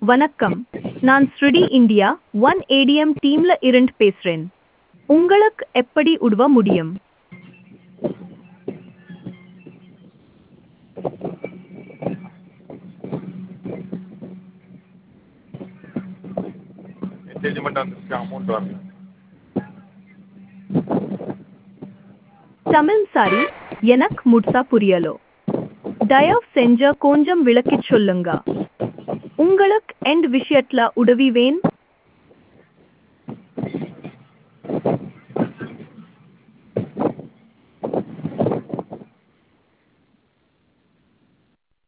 வணக்கம் நான் ஸ்ருடி இந்தியா ஒன் ஏடிஎம் டீம்ல இருந்து பேசுறேன் உங்களுக்கு எப்படி உதவ முடியும் மெசேஜ் மட்டும் வந்துருச்சு அமௌண்ட் வரல தமிழ் சாரி எனக்கு முழுசா புரியலோ தயவு செஞ்ச கொஞ்சம் விளக்கிச் சொல்லுங்க உங்களுக்கு எந்த விஷயத்துல உதவி வேணும்